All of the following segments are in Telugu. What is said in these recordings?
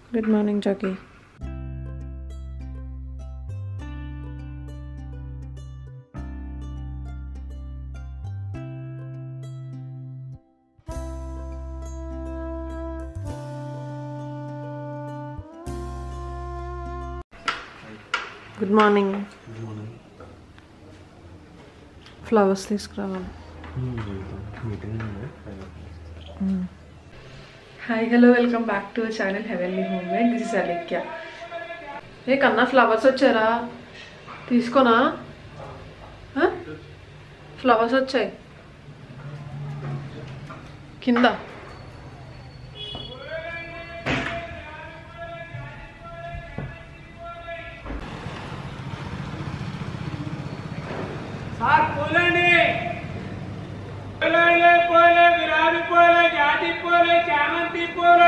good morning Jackie good morning flowers తీసుకురావాలి hi hello welcome back to channel heavenly homemade this is Alekhya ఏ కన్నా ఫ్లవర్స్ వచ్చారా తీసుకోనా ఫ్లవర్స్ వచ్చాయి కింద సార్ పూలండి పూలండి పూలు విరాడి పూలు జాతి పూలు చామంతి పూలు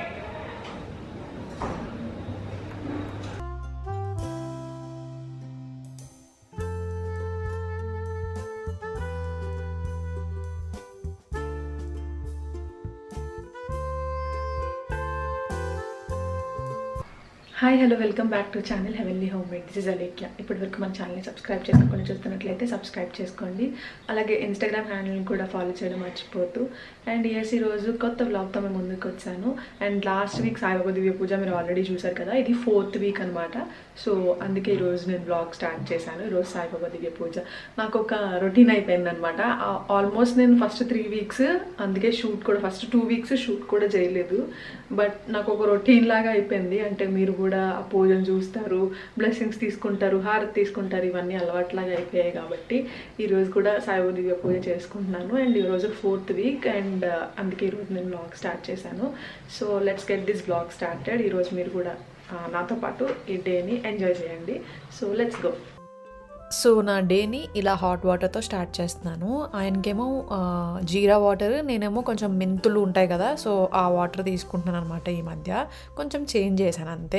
hi hello welcome back to channel heavenly homemade this is Alekhya ఇప్పటి వరకు మన ఛానల్ని సబ్స్క్రైబ్ చేసుకోకుండా చూస్తున్నట్లయితే సబ్స్క్రైబ్ చేసుకోండి అలాగే ఇన్స్టాగ్రామ్ హ్యాండిల్ని కూడా ఫాలో చేయడం మర్చిపోతూ అండ్ ఎస్ ఈరోజు కొత్త బ్లాగ్తో మేము ముందుకు వచ్చాను అండ్ లాస్ట్ వీక్ సాయిబాబా దివ్య పూజ మీరు ఆల్రెడీ చూసారు కదా ఇది ఫోర్త్ వీక్ అనమాట సో అందుకే ఈరోజు నేను బ్లాగ్ స్టార్ట్ చేశాను ఈరోజు సాయిబాబా దివ్య పూజ నాకు ఒక రొటీన్ అయిపోయింది అనమాట ఆల్మోస్ట్ నేను ఫస్ట్ త్రీ వీక్స్ అందుకే షూట్ కూడా ఫస్ట్ టూ వీక్స్ షూట్ కూడా చేయలేదు బట్ నాకు ఒక రొటీన్ లాగా అయిపోయింది అంటే మీరు కూడా ఆ పూజను చూస్తారు బ్లెస్సింగ్స్ తీసుకుంటారు హారతి తీసుకుంటారు ఇవన్నీ అలవాట్లాగా అయిపోయాయి కాబట్టి ఈరోజు కూడా సాయిబాబా దివ్య పూజ చేసుకుంటున్నాను అండ్ ఈరోజు ఫోర్త్ వీక్ అండ్ అందుకే ఈరోజు నేను బ్లాగ్ స్టార్ట్ చేశాను so let's get this blog started ఈరోజు మీరు కూడా ఆ, నాతో పాటు ఈ డేని ఎంజాయ్ చేయండి సో లెట్స్ గో సో నా డేని ఇలా హాట్ వాటర్తో స్టార్ట్ చేస్తున్నాను ఆయనకేమో ఆ, జీరా వాటర్ నేనేమో కొంచెం మెంతులు ఉంటాయి కదా సో ఆ వాటర్ తీసుకుంటున్నాను అనమాట ఈ మధ్య కొంచెం చేంజ్ చేశాను అంతే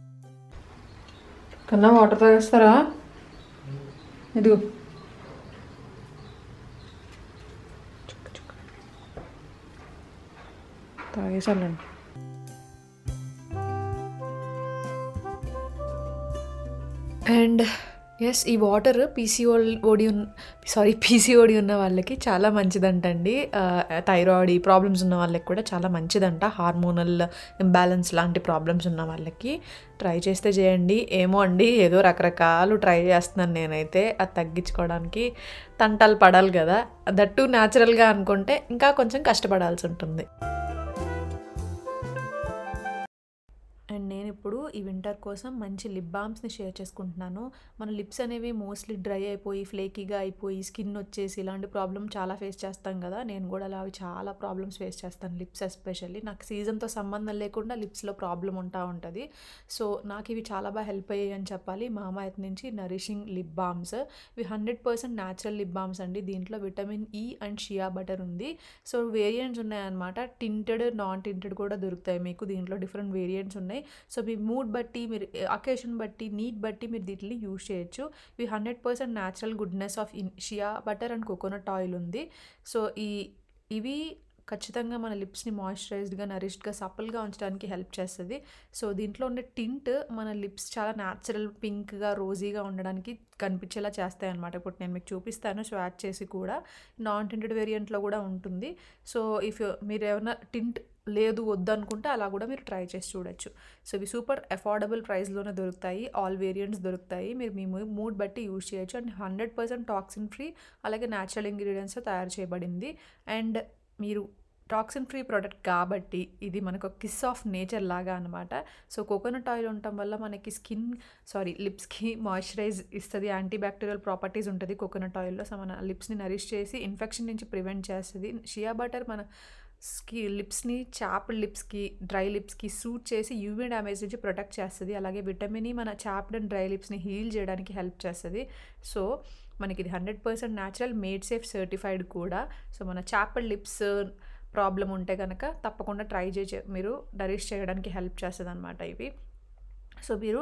కన్నా వాటర్ తాగేస్తారా ఇదిగో తాగేసాలండి అండ్ ఎస్ ఈ వాటర్ పీసీఓడి ఓడి ఉన్న సారీ పీసీఓడి ఉన్న వాళ్ళకి చాలా మంచిదంటండి థైరాయిడ్ ఈ ప్రాబ్లమ్స్ ఉన్న వాళ్ళకి కూడా చాలా మంచిదంట హార్మోనల్ ఇంబ్యాలెన్స్ లాంటి ప్రాబ్లమ్స్ ఉన్న వాళ్ళకి ట్రై చేస్తే చేయండి ఏమో అండి ఏదో రకరకాలు ట్రై చేస్తున్నాను నేనైతే అది తగ్గించుకోవడానికి తంటాలు పడాలి కదా దట్టు న్యాచురల్గా అనుకుంటే ఇంకా కొంచెం కష్టపడాల్సి ఉంటుంది అండ్ నేను ఇప్పుడు ఈ వింటర్ కోసం మంచి లిప్ బామ్స్ని షేర్ చేసుకుంటున్నాను మన లిప్స్ అనేవి మోస్ట్లీ డ్రై అయిపోయి ఫ్లేకీగా అయిపోయి స్కిన్ వచ్చేసి ఇలాంటి ప్రాబ్లమ్ చాలా ఫేస్ చేస్తాం కదా నేను కూడా అలా అవి చాలా ప్రాబ్లమ్స్ ఫేస్ చేస్తాను లిప్స్ ఎస్పెషల్లీ నాకు సీజన్తో సంబంధం లేకుండా లిప్స్లో ప్రాబ్లం ఉంటా ఉంటుంది సో నాకు ఇవి చాలా బాగా హెల్ప్ అయ్యాయి అని చెప్పాలి మామాయత్ నుంచి నరిషింగ్ లిప్ బామ్స్ ఇవి hundred percent natural lip balms అండి దీంట్లో vitamin E and shea butter ఉంది సో వేరియంట్స్ ఉన్నాయన్నమాట టింటెడ్ నాన్ టింటెడ్ కూడా దొరుకుతాయి మీకు దీంట్లో డిఫరెంట్ వేరియంట్స్ ఉన్నాయి సో మీ మూడ్ బట్టి మీరు అకేషన్ బట్టి నీట్ బట్టి మీరు దీంట్లో యూజ్ చేయొచ్చు ఇవి hundred percent natural goodness of in shea butter and coconut oil ఉంది సో ఈ ఇవి ఖచ్చితంగా మన లిప్స్ని మాయిశ్చరైజ్డ్గా నరిష్డ్గా సప్పల్గా ఉంచడానికి హెల్ప్ చేస్తుంది సో దీంట్లో ఉండే టింట్ మన లిప్స్ చాలా న్యాచురల్ పింక్గా రోజీగా ఉండడానికి కనిపించేలా చేస్తాయి అనమాట ఇప్పుడు నేను మీకు చూపిస్తాను స్వాచ్ చేసి కూడా నాన్ టింటెడ్ వేరియంట్లో కూడా ఉంటుంది సో ఇఫ్ మీరు ఏమైనా టింట్ లేదు వద్దు అనుకుంటే అలా కూడా మీరు ట్రై చేసి చూడొచ్చు సో ఇవి సూపర్ అఫోర్డబుల్ ప్రైస్లోనే దొరుకుతాయి ఆల్ వేరియంట్స్ దొరుకుతాయి మీరు మీ మూడ్ బట్టి యూజ్ చేయొచ్చు and hundred percent toxin free అలాగే న్యాచురల్ ఇంగ్రీడియంట్స్తో తయారు చేయబడింది అండ్ మీరు టాక్సిన్ ఫ్రీ ప్రోడక్ట్ కాబట్టి ఇది మనకు కిస్ ఆఫ్ నేచర్ లాగా అనమాట సో కోకోనట్ ఆయిల్ ఉండటం వల్ల మనకి స్కిన్ సారీ లిప్స్కి మాయిశ్చరైజ్ ఇస్తుంది యాంటీ బ్యాక్టీరియల్ ప్రాపర్టీస్ ఉంటుంది కోకోనట్ ఆయిల్లో సో మన లిప్స్ని నరిష్ చేసి ఇన్ఫెక్షన్ నుంచి ప్రివెంట్ చేస్తుంది షియా బటర్ మన స్కి లిప్స్ని చాప్డ్ లిప్స్కి డ్రై లిప్స్కి సూట్ చేసి యూవీ డ్యామేజ్ నుంచి ప్రొటెక్ట్ చేస్తుంది అలాగే విటమిన్ ఈ మన చాప్డ్ అండ్ డ్రై లిప్స్ని హీల్ చేయడానికి హెల్ప్ చేస్తుంది సో మనకి ఇది hundred percent natural made safe certified కూడా సో మన చాప్డ్ లిప్స్ ప్రాబ్లం ఉంటే కనుక తప్పకుండా ట్రై చేయ మీరు డరిష్ చేయడానికి హెల్ప్ చేస్తుంది అనమాట ఇవి సో మీరు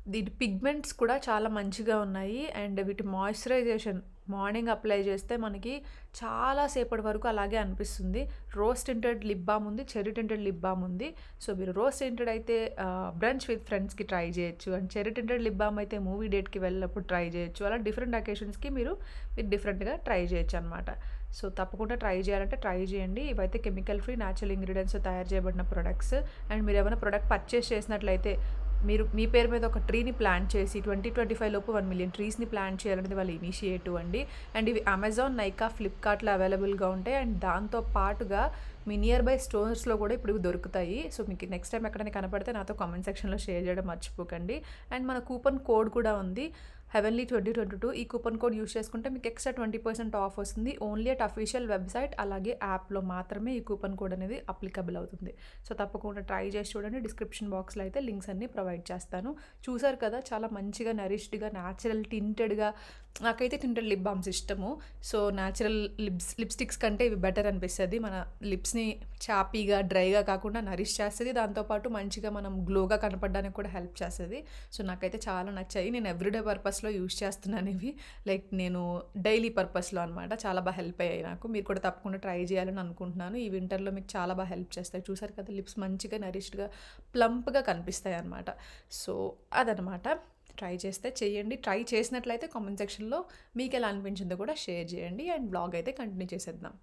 దీని పిగ్మెంట్స్ కూడా చాలా మంచిగా ఉన్నాయి అండ్ వీటి మాయిశ్చరైజేషన్ మార్నింగ్ అప్లై చేస్తే మనకి చాలా సేపటి వరకు అలాగే అనిపిస్తుంది రోజ్ టింటెడ్ లిప్ బామ్ ఉంది చెరీ టింటెడ్ లిప్ బామ్ ఉంది సో మీరు రోజ్ టింటెడ్ అయితే బ్రంచ్ విత్ ఫ్రెండ్స్కి ట్రై చేయొచ్చు and cherry tinted lip balm అయితే మూవీ డేట్కి వెళ్ళినప్పుడు ట్రై చేయొచ్చు అలా డిఫరెంట్ అకేషన్స్కి మీరు మీరు డిఫరెంట్గా ట్రై చేయొచ్చు అనమాట సో తప్పకుండా ట్రై చేయాలంటే ట్రై చేయండి ఇవైతే కెమికల్ ఫ్రీ న్యాచురల్ ఇంగ్రీడియంట్స్ తయారు చేయబడిన ప్రొడక్ట్స్ అండ్ మీరు ఏమైనా ప్రొడక్ట్ పర్చేస్ చేసినట్లయితే మీరు మీ పేరు మీద ఒక ట్రీని ప్లాన్ చేసి ట్వంటీ ట్వంటీ ఫైవ్ లోపు వన్ మిలియన్ ట్రీస్ని ప్లాన్ చేయాలనేది వాళ్ళ ఇనిషియేటివ్ అండి అండ్ ఇవి అమెజాన్ నైకా ఫ్లిప్కార్ట్లో అవైలబుల్గా ఉంటాయి అండ్ దాంతో పాటుగా మీ నియర్ బై స్టోర్స్లో కూడా ఇప్పుడు ఇవి దొరుకుతాయి సో మీకు నెక్స్ట్ టైం ఎక్కడైనా కనపడితే నాతో కామెంట్ సెక్షన్లో షేర్ చేయడం మర్చిపోకండి అండ్ మన కూపన్ కోడ్ కూడా ఉంది హెవెన్లీ ట్వంటీ ట్వంటీ టూ ఈ కూపన్ కోడ్ యూస్ చేసుకుంటే మీకు ఎక్స్ట్రా ట్వంటీ పర్సెంట్ ఆఫ్ వస్తుంది ఓన్లీ అట్ అఫీషియల్ వెబ్సైట్ అలాగే యాప్లో మాత్రమే ఈ కూపన్ కోడ్ అనేది అప్లికబుల్ అవుతుంది సో తప్పకుండా ట్రై చేసి చూడండి డిస్క్రిప్షన్ బాక్స్లో అయితే లింక్స్ అన్ని ప్రొవైడ్ చేస్తాను చూసారు కదా చాలా మంచిగా నరిష్డ్గా న్యాచురల్ టింటెడ్గా నాకైతే టింటెడ్ లిప్ బామ్స్ ఇష్టము సో న్యాచురల్ లిప్స్ లిప్స్టిక్స్ కంటే ఇవి బెటర్ అనిపిస్తుంది మన లిప్స్ని చాపీగా డ్రైగా కాకుండా నరిష్ చేస్తుంది దాంతోపాటు మంచిగా మనం గ్లోగా కనపడడానికి కూడా హెల్ప్ చేస్తుంది సో నాకైతే చాలా నచ్చాయి నేను ఎవ్రీడే పర్పస్లో యూస్ చేస్తున్నాను ఇవి లైక్ నేను డైలీ పర్పస్లో అనమాట చాలా బాగా హెల్ప్ అయ్యాయి నాకు మీరు కూడా తప్పకుండా ట్రై చేయాలని అనుకుంటున్నాను ఈ వింటర్లో మీకు చాలా బాగా హెల్ప్ చేస్తాయి చూసారు కదా లిప్స్ మంచిగా నరిష్డ్గా ప్లంప్గా కనిపిస్తాయి అనమాట సో అదనమాట ట్రై చేస్తే చేయండి ట్రై చేసినట్లయితే కామెంట్ సెక్షన్లో మీకు ఎలా అనిపించిందో కూడా షేర్ చేయండి అండ్ బ్లాగ్ అయితే కంటిన్యూ చేసేద్దాం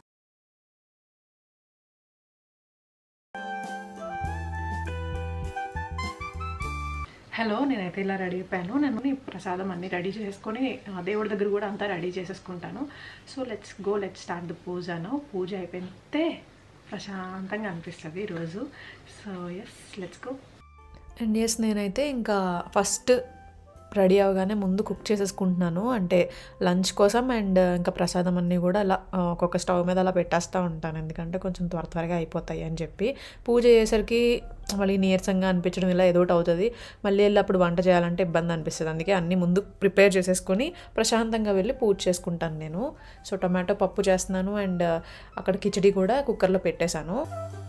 హలో నేనైతే ఇలా రెడీ అయిపోయాను నేను ఈ ప్రసాదం అన్నీ రెడీ చేసుకొని ఆ, దేవుడి దగ్గర కూడా అంతా రెడీ చేసేసుకుంటాను so let's go let's start the పూజను పూజ అయిపోతే ప్రశాంతంగా అనిపిస్తుంది ఈరోజు so yes let's go and yes నేనైతే ఇంకా ఫస్ట్ రెడీ అవగానే ముందు కుక్ చేసేసుకుంటున్నాను అంటే లంచ్ కోసం అండ్ ఇంకా ప్రసాదం అన్నీ కూడా అలా ఆ, ఒక్కొక్క స్టవ్ మీద అలా పెట్టేస్తూ ఉంటాను ఎందుకంటే కొంచెం త్వర త్వరగా అయిపోతాయి అని చెప్పి పూజ చేసరికి మళ్ళీ నీరసంగా అనిపించడం ఇలా ఏదో ఒకటి అవుతుంది మళ్ళీ వెళ్ళి అప్పుడు వంట చేయాలంటే ఇబ్బంది అనిపిస్తుంది అందుకే అన్నీ ముందు ప్రిపేర్ చేసేసుకొని ప్రశాంతంగా వెళ్ళి పూజ చేసుకుంటాను నేను సో టొమాటో పప్పు చేస్తున్నాను అండ్ అక్కడ కిచడి కూడా కుక్కర్లో పెట్టేశాను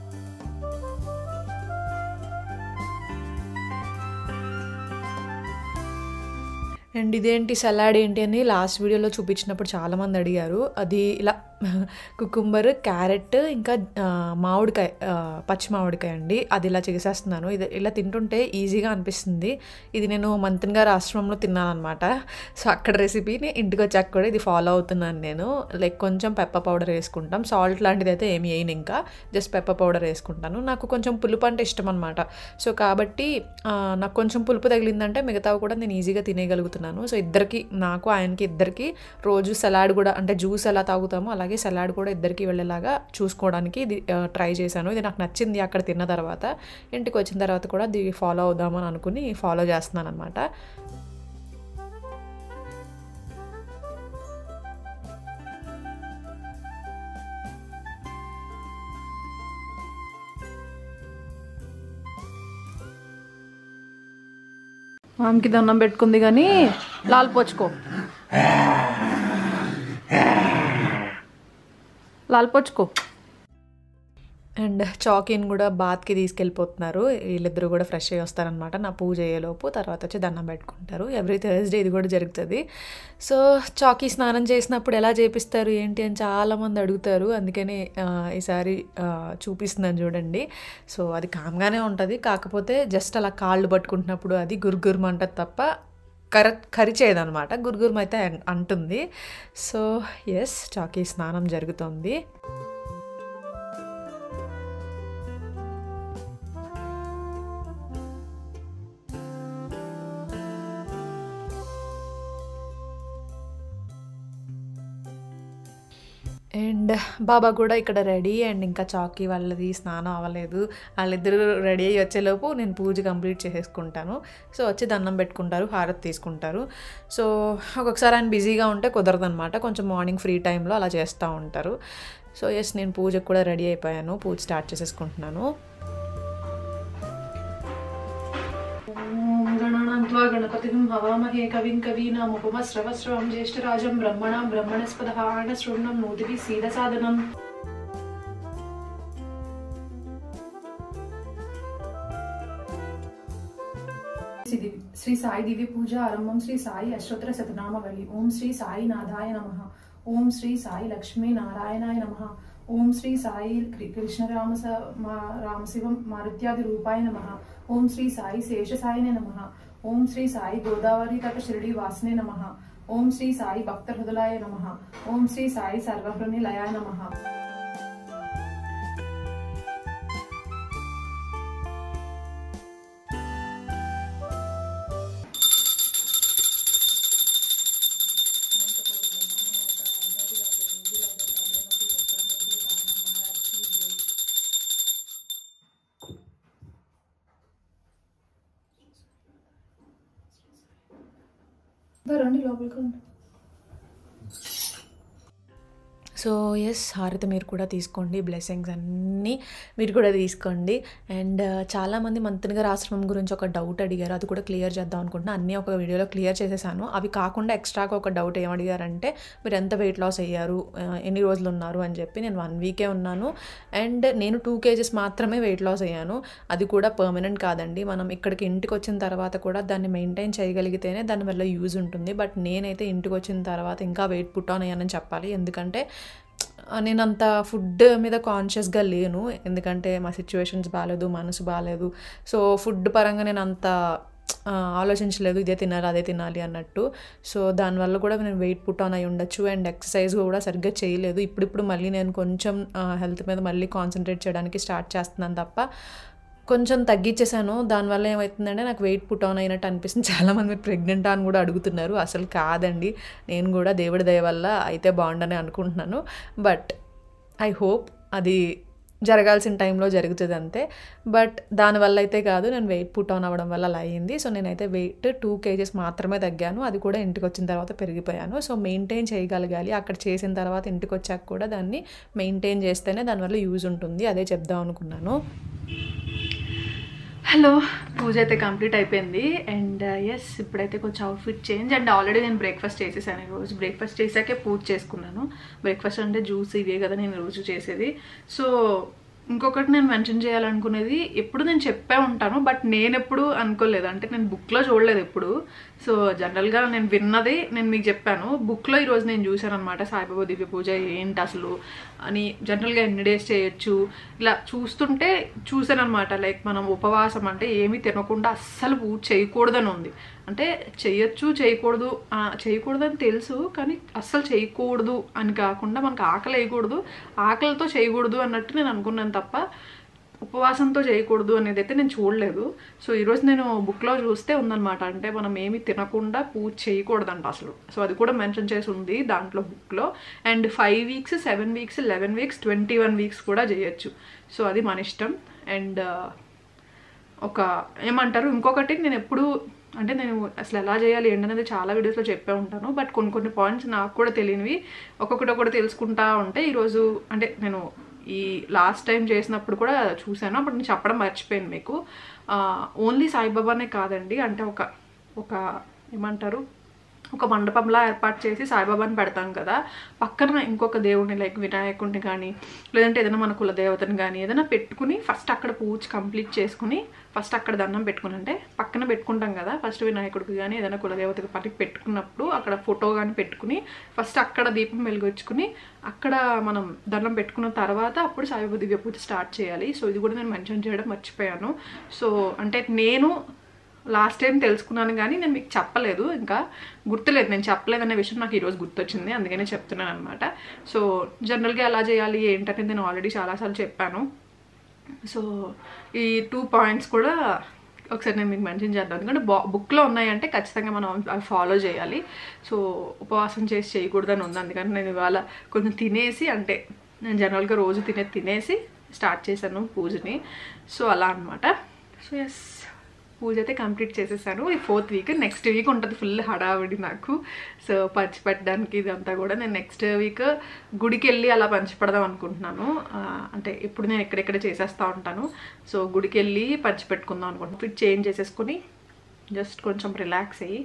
అండ్ ఇదేంటి సలాడ్ ఏంటి అని లాస్ట్ వీడియోలో చూపించినప్పుడు చాలామంది అడిగారు అది ఇలా కుకుంబర్ క్యారెట్ ఇంకా ఆ, మామిడికాయ ఆ, పచ్చి మామిడికాయ అండి అది ఇలా చేసేస్తున్నాను ఇది ఇలా తింటుంటే ఈజీగా అనిపిస్తుంది ఇది నేను మంతన్ గారి ఆశ్రమంలో తిన్నాను అనమాట సో అక్కడ రెసిపీని ఇంటికి వచ్చాక కూడా ఇది ఫాలో అవుతున్నాను నేను లైక్ కొంచెం పెప్పర్ పౌడర్ వేసుకుంటాం సాల్ట్ లాంటిది అయితే ఏమి వేయను ఇంకా జస్ట్ పెప్పర్ పౌడర్ వేసుకుంటాను నాకు కొంచెం పులుపు అంటే ఇష్టం అనమాట సో కాబట్టి ఆ, నాకు కొంచెం పులుపు తగిలిందంటే మిగతావి కూడా నేను ఈజీగా తినేయగలుగుతున్నాను సో ఇద్దరికి నాకు ఆయనకి ఇద్దరికి రోజు సలాడ్ కూడా అంటే జ్యూస్ ఎలా తాగుతామో అలాగే సలాడ్ కూడా ఇద్దరికి వెళ్ళేలాగా చూసుకోవడానికి ఇది ట్రై చేశాను ఇది నాకు నచ్చింది అక్కడ తిన్న తర్వాత ఇంటికి వచ్చిన తర్వాత కూడా ఇది ఫాలో అవుదామని అనుకుని ఫాలో చేస్తున్నాను అనమాట ఆమెకి దండం పెట్టుకుంది కానీ లాల్ పోచుకో లాల్ పోచుకో అండ్ చాకీని కూడా బాత్కి తీసుకెళ్ళిపోతున్నారు వీళ్ళిద్దరూ కూడా ఫ్రెష్ అయ్యి వస్తారనమాట నా పూజ అయ్యేలోపు తర్వాత వచ్చి దండం పెట్టుకుంటారు ఎవ్రీ థర్స్డే ఇది కూడా జరుగుతుంది సో చాకీ స్నానం చేసినప్పుడు ఎలా చేపిస్తారు ఏంటి అని చాలామంది అడుగుతారు అందుకని ఆ, ఈసారి ఆ, చూపిస్తున్నాను చూడండి సో అది కామ్గానే ఉంటుంది కాకపోతే జస్ట్ అలా కాళ్ళు పట్టుకుంటున్నప్పుడు అది గురుగురుమంటది తప్ప కర కరిచేదనమాట గురుగురుమ అయితే అన్- అంటుంది సో ఎస్ చాకీ స్నానం జరుగుతుంది అండ్ బాబా కూడా ఇక్కడ రెడీ అండ్ ఇంకా చాకీ వాళ్ళది స్నానం అవ్వలేదు వాళ్ళిద్దరూ రెడీ అయ్యి వచ్చేలోపు నేను పూజ కంప్లీట్ చేసేసుకుంటాను సో వచ్చి దండం పెట్టుకుంటారు హారతి తీసుకుంటారు సో ఒక్కొక్కసారి ఆయన బిజీగా ఉంటే కుదరదు అనమాట కొంచెం మార్నింగ్ ఫ్రీ టైంలో అలా చేస్తూ ఉంటారు సో ఎస్ నేను పూజకు కూడా రెడీ అయిపోయాను పూజ స్టార్ట్ చేసేసుకుంటున్నాను ఓం గణానాం త్వా గణపతిం హవామహే కవిం కవీనాముపమశ్రవశ్రవం జ్యేష్ఠరాజం బ్రహ్మణాం బ్రహ్మణస్పద శృణ్ణం నూతిభి సీదసాదనం శ్రీ శ్రీ సాయి దివ్య పూజ ఆరంభం శ్రీ సాయి అష్టోత్తర శతనామవళి ఓం శ్రీ సాయి నాథాయ నమ ఓం శ్రీ సాయి లక్ష్మీ నారాయణాయ నమ ఓం శ్రీ సాయి కృ- కృష్ణరామ స- మా- రామశివం మారుత్యాది రూపాయ నమ ఓం శ్రీ సాయి శేషసాయినే నమ ఓం శ్రీ సాయి గోదావరి తట షిరిడి వాసనే నమ ఓం శ్రీ సాయి భక్త హృదయాయ నమ ఓం శ్రీ సాయి సర్వహృని లయాయ నమ రండి లోపలికి రండి సో ఎస్ హారతి మీరు కూడా తీసుకోండి బ్లెస్సింగ్స్ అన్నీ మీరు కూడా తీసుకోండి అండ్ చాలామంది మంత్రి గారి ఆశ్రమం గురించి ఒక డౌట్ అడిగారు అది కూడా క్లియర్ చేద్దాం అనుకుంటున్నా అన్నీ ఒక వీడియోలో క్లియర్ చేసేసాను అవి కాకుండా ఎక్స్ట్రాగా ఒక డౌట్ ఏం అడిగారంటే మీరు ఎంత వెయిట్ లాస్ అయ్యారు ఆ, ఎన్ని రోజులు ఉన్నారు అని చెప్పి నేను వన్ వీకే ఉన్నాను అండ్ నేను టూ కేజెస్ మాత్రమే వెయిట్ లాస్ అయ్యాను అది కూడా పర్మనెంట్ కాదండి మనం ఇక్కడికి ఇంటికి వచ్చిన తర్వాత కూడా దాన్ని మెయింటైన్ చేయగలిగితేనే దానివల్ల యూజ్ ఉంటుంది బట్ నేనైతే ఇంటికి వచ్చిన తర్వాత ఇంకా వెయిట్ పుట్ ఆన్ అయ్యానని చెప్పాలి ఎందుకంటే ఆ, నేను అంత ఫుడ్ మీద కాన్షియస్గా లేను ఎందుకంటే మా సిచ్యువేషన్స్ బాగాలేదు మనసు బాగాలేదు సో ఫుడ్ పరంగా నేను అంత ఆ, ఆలోచించలేదు ఇదే తినాలి అదే తినాలి అన్నట్టు సో దానివల్ల కూడా నేను వెయిట్ పుట్ ఆన్ అయి ఉండొచ్చు అండ్ ఎక్సర్సైజ్ కూడా సరిగ్గా చేయలేదు ఇప్పుడిప్పుడు మళ్ళీ నేను కొంచెం హెల్త్ మీద మళ్ళీ కాన్సన్ట్రేట్ చేయడానికి స్టార్ట్ చేస్తున్నాను తప్ప కొంచెం తగ్గించేసాను దానివల్ల ఏమవుతుందంటే నాకు వెయిట్ పుట్ ఆన్ అయినట్టు అనిపిస్తుంది చాలామంది మీరు ప్రెగ్నెంట్ అని కూడా అడుగుతున్నారు అసలు కాదండి నేను కూడా దేవుడి దయ వల్ల అయితే బాగుండని అనుకుంటున్నాను బట్ ఐ హోప్ అది జరగాల్సిన టైంలో జరుగుతుంది అంతే బట్ దానివల్ల అయితే కాదు నేను వెయిట్ పుట్ ఆన్ అవ్వడం వల్ల అలా అయ్యింది సో నేనైతే వెయిట్ టూ కేజెస్ మాత్రమే తగ్గాను అది కూడా ఇంటికి వచ్చిన తర్వాత పెరిగిపోయాను సో మెయింటైన్ చేయగలగాలి అక్కడ చేసిన తర్వాత ఇంటికి వచ్చాక కూడా దాన్ని మెయింటైన్ చేస్తేనే దానివల్ల యూజ్ ఉంటుంది అదే చెప్దాం అనుకున్నాను హలో పూజ అయితే కంప్లీట్ అయిపోయింది అండ్ ఎస్ ఇప్పుడైతే కొంచెం అవుట్ఫిట్ చేంజ్ అండ్ ఆల్రెడీ నేను బ్రేక్ఫాస్ట్ చేసేసాను ఈరోజు బ్రేక్ఫాస్ట్ చేశాకే పూజ చేసుకున్నాను బ్రేక్ఫాస్ట్ అంటే జ్యూస్ ఇవే కదా నేను రోజు చేసేది సో ఇంకొకటి నేను మెన్షన్ చేయాలనుకునేది ఎప్పుడు నేను చెప్పే ఉంటాను బట్ నేను ఎప్పుడు అనుకోలేదు అంటే నేను బుక్లో చూడలేదు ఎప్పుడు సో జనరల్గా నేను విన్నది నేను మీకు చెప్పాను బుక్లో ఈరోజు నేను చూశాను అనమాట సాయిబాబా దివ్య పూజ ఏంటి అసలు అని జనరల్గా ఎన్ని డేస్ చేయొచ్చు ఇలా చూస్తుంటే చూశాను అనమాట లైక్ మనం ఉపవాసం అంటే ఏమీ తినకుండా అస్సలు పూజ చేయకూడదని ఉంది అంటే చేయొచ్చు చేయకూడదు ఆ, చేయకూడదని తెలుసు కానీ అస్సలు చేయకూడదు అని కాకుండా మనకు ఆకలి వేయకూడదు ఆకలితో చేయకూడదు అన్నట్టు నేను అనుకున్నాను తప్ప ఉపవాసంతో చేయకూడదు అనేది అయితే నేను చూడలేదు సో ఈరోజు నేను బుక్లో చూస్తే ఉందన్నమాట అంటే మనం ఏమి తినకుండా పూజ చేయకూడదంట అసలు సో అది కూడా మెన్షన్ చేసి ఉంది దాంట్లో బుక్లో and five weeks seven weeks eleven weeks twenty one weeks కూడా చేయొచ్చు సో అది మన ఇష్టం అండ్ ఒక ఏమంటారు ఇంకొకటి నేను ఎప్పుడు అంటే నేను అసలు ఎలా చేయాలి ఏంటనేది చాలా వీడియోస్లో చెప్పే ఉంటాను బట్ కొన్ని కొన్ని పాయింట్స్ నాకు కూడా తెలియనివి ఒక్కొక్కటి ఒకటి తెలుసుకుంటా ఉంటే ఈరోజు అంటే నేను ఈ లాస్ట్ టైం చేసినప్పుడు కూడా చూశాను అప్పుడు నేను చెప్పడం మర్చిపోయాను మీకు ఓన్లీ సాయిబాబానే కాదండి అంటే ఒక ఒక ఏమంటారు ఒక మండపంలా ఏర్పాటు చేసి సాయిబాబాని పెడతాం కదా పక్కన ఇంకొక దేవుడిని లైక్ వినాయకుడిని కానీ లేదంటే ఏదైనా మన కులదేవతని కానీ ఏదైనా పెట్టుకుని ఫస్ట్ అక్కడ పూజ కంప్లీట్ చేసుకుని ఫస్ట్ అక్కడ దండం పెట్టుకుని అంటే పక్కన పెట్టుకుంటాం కదా ఫస్ట్ వినాయకుడికి కానీ ఏదైనా కులదేవతకి పట్టి పెట్టుకున్నప్పుడు అక్కడ ఫోటో కానీ పెట్టుకుని ఫస్ట్ అక్కడ దీపం వెలిగొచ్చుకుని అక్కడ మనం దండం పెట్టుకున్న తర్వాత అప్పుడు సాయిబాబా దివ్య పూజ స్టార్ట్ చేయాలి సో ఇది కూడా నేను మెన్షన్ చేయడం మర్చిపోయాను సో అంటే నేను లాస్ట్ టైం తెలుసుకున్నాను కానీ నేను మీకు చెప్పలేదు ఇంకా గుర్తులేదు నేను చెప్పలేదు అనే విషయం నాకు ఈరోజు గుర్తొచ్చింది అందుకనే చెప్తున్నాను అనమాట సో జనరల్గా ఎలా చేయాలి ఏంటనేది నేను ఆల్రెడీ చాలాసార్లు చెప్పాను సో ఈ టూ పాయింట్స్ కూడా ఒకసారి నేను మీకు మెన్షన్ చేద్దాం ఎందుకంటే బా బుక్లో ఉన్నాయంటే ఖచ్చితంగా మనం అవి ఫాలో చేయాలి సో ఉపవాసం చేసి చేయకూడదని ఉంది అందుకని నేను ఇవాళ కొంచెం తినేసి అంటే నేను జనరల్గా రోజు తినే తినేసి స్టార్ట్ చేశాను పూజని సో అలా అనమాట సో ఎస్ పూజ అయితే కంప్లీట్ చేసేసాను ఈ ఫోర్త్ వీక్ నెక్స్ట్ వీక్ ఉంటుంది ఫుల్ హడావిడి నాకు సో పంచి పెట్టడానికి ఇదంతా కూడా నేను నెక్స్ట్ వీక్ గుడికి వెళ్ళి అలా పంచి పెడదాం అనుకుంటున్నాను ఆ, అంటే ఇప్పుడు నేను ఎక్కడెక్కడ చేసేస్తూ ఉంటాను సో గుడికి వెళ్ళి పంచి పెట్టుకుందాం అనుకుంటున్నాను ఫిట్ చేంజ్ చేసేసుకుని జస్ట్ కొంచెం రిలాక్స్ అయ్యి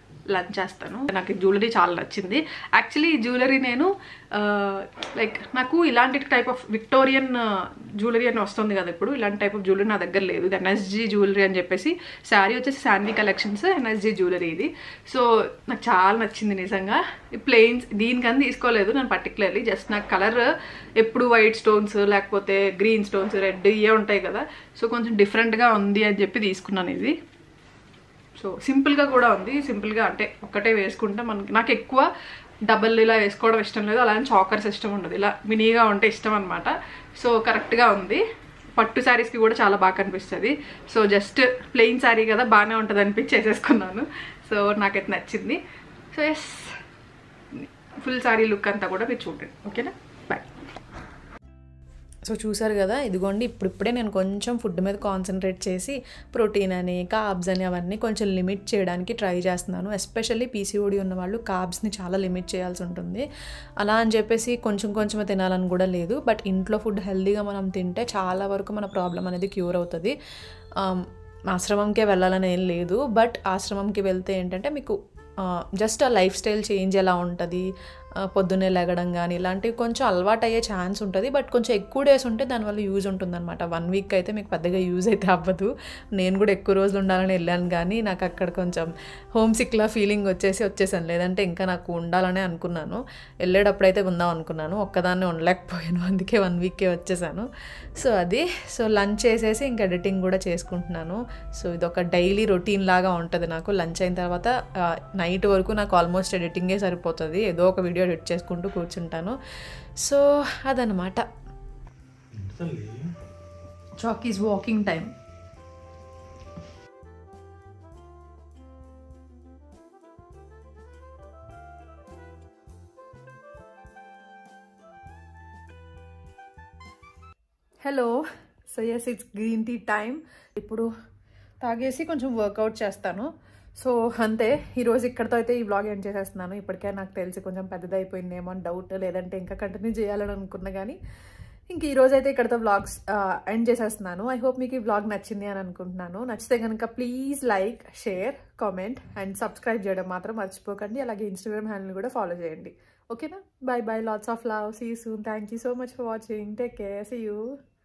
లంచ్ చేస్తాను నాకు ఈ జ్యువెలరీ చాలా నచ్చింది యాక్చువల్లీ ఈ జ్యువెలరీ నేను లైక్ నాకు ఇలాంటి టైప్ ఆఫ్ విక్టోరియన్ జ్యువెలరీ అని వస్తుంది కదా ఇప్పుడు ఇలాంటి టైప్ ఆఫ్ జ్యువెలరీ నా దగ్గర లేదు ఇది ఎన్ఎస్జీ జ్యువెలరీ అని చెప్పేసి శారీ వచ్చేసి శాన్వీ కలెక్షన్స్ ఎన్ఎస్జీ జ్యువెలరీ ఇది సో నాకు చాలా నచ్చింది నిజంగా ఈ ప్లెయిన్స్ దీనికని తీసుకోలేదు నేను పర్టికులర్లీ జస్ట్ నాకు కలర్ ఎప్పుడు వైట్ స్టోన్స్ లేకపోతే గ్రీన్ స్టోన్స్ రెడ్ ఇవే ఉంటాయి కదా సో కొంచెం డిఫరెంట్గా ఉంది అని చెప్పి తీసుకున్నాను ఇది సో సింపుల్గా కూడా ఉంది సింపుల్గా అంటే ఒక్కటే వేసుకుంటే మనకి నాకు ఎక్కువ డబల్ ఇలా వేసుకోవడం ఇష్టం లేదు అలానే చాకర్స్ ఇష్టం ఉండదు ఇలా మినీగా ఉంటే ఇష్టం అనమాట సో కరెక్ట్గా ఉంది పట్టు శారీస్కి కూడా చాలా బాగా కనిపిస్తుంది సో జస్ట్ ప్లెయిన్ శారీ కదా బాగానే ఉంటుంది అనిపించి చేసేసుకున్నాను సో నాకైతే నచ్చింది so yes full sari look అంతా కూడా మీరు చూడండి ఓకేనా బాయ్ సో చూసారు కదా ఇదిగోండి ఇప్పుడిప్పుడే నేను కొంచెం ఫుడ్ మీద కాన్సన్ట్రేట్ చేసి ప్రోటీన్ అని కార్బ్స్ అని అవన్నీ కొంచెం లిమిట్ చేయడానికి ట్రై చేస్తున్నాను ఎస్పెషల్లీ పీసీఓడి ఉన్న వాళ్ళు కార్బ్స్ని చాలా లిమిట్ చేయాల్సి ఉంటుంది అలా అని చెప్పేసి కొంచెం కొంచెమే తినాలని కూడా లేదు బట్ ఇంట్లో ఫుడ్ హెల్తీగా మనం తింటే చాలా వరకు మన ప్రాబ్లం అనేది క్యూర్ అవుతుంది ఆమ్, ఆశ్రమంకే వెళ్ళాలని ఏం లేదు బట్ ఆశ్రమంకి వెళ్తే ఏంటంటే మీకు జస్ట్ ఆ లైఫ్ స్టైల్ చేంజ్ ఎలా ఉంటుంది ఆ, పొద్దున్నే లెగడం కానీ ఇలాంటివి కొంచెం అలవాటు అయ్యే ఛాన్స్ ఉంటుంది బట్ కొంచెం ఎక్కువ డేస్ ఉంటే దానివల్ల యూజ్ ఉంటుందన్నమాట వన్ వీక్ అయితే మీకు పెద్దగా యూజ్ అయితే అవ్వదు నేను కూడా ఎక్కువ రోజులు ఉండాలని వెళ్ళాను కానీ నాకు అక్కడ కొంచెం హోమ్ సిక్లా ఫీలింగ్ వచ్చేసి వచ్చేసాను లేదంటే ఇంకా నాకు ఉండాలనే అనుకున్నాను వెళ్ళేటప్పుడు అయితే ఉందాం అనుకున్నాను ఒక్కదాన్నే ఉండలేకపోయాను అందుకే వన్ వీక్కే వచ్చేసాను సో అది సో లంచ్ చేసేసి ఇంకా ఎడిటింగ్ కూడా చేసుకుంటున్నాను సో ఇది ఒక డైలీ రొటీన్ లాగా ఉంటుంది నాకు లంచ్ అయిన తర్వాత నైట్ వరకు నాకు ఆల్మోస్ట్ ఎడిటింగే సరిపోతుంది ఏదో ఒక వీడియో ఎడిట్ చేసుకుంటూ కూర్చుంటాను సో అదనమాట చాక్ is walking time hello so yes it's green tea time ఇప్పుడు తాగేసి కొంచెం వర్కౌట్ చేస్తాను సో అంతే ఈరోజు ఇక్కడితో అయితే ఈ వ్లాగ్ ఎండ్ చేసేస్తున్నాను ఇప్పటికే నాకు తెలిసి కొంచెం పెద్దదైపోయిందేమో అని డౌట్ లేదంటే ఇంకా కంటిన్యూ చేయాలని అనుకున్నా కానీ ఇంక ఈ రోజు అయితే ఇక్కడతో వ్లాగ్స్ ఎండ్ చేసేస్తున్నాను ఐ హోప్ మీకు ఈ వ్లాగ్ నచ్చింది అని అనుకుంటున్నాను నచ్చితే కనుక please like share comment and subscribe చేయడం మాత్రం మర్చిపోకండి అలాగే ఇన్స్టాగ్రామ్ హ్యాండిల్ కూడా ఫాలో చేయండి ఓకేనా bye bye lots of love see soon thank you so much for watching take care see you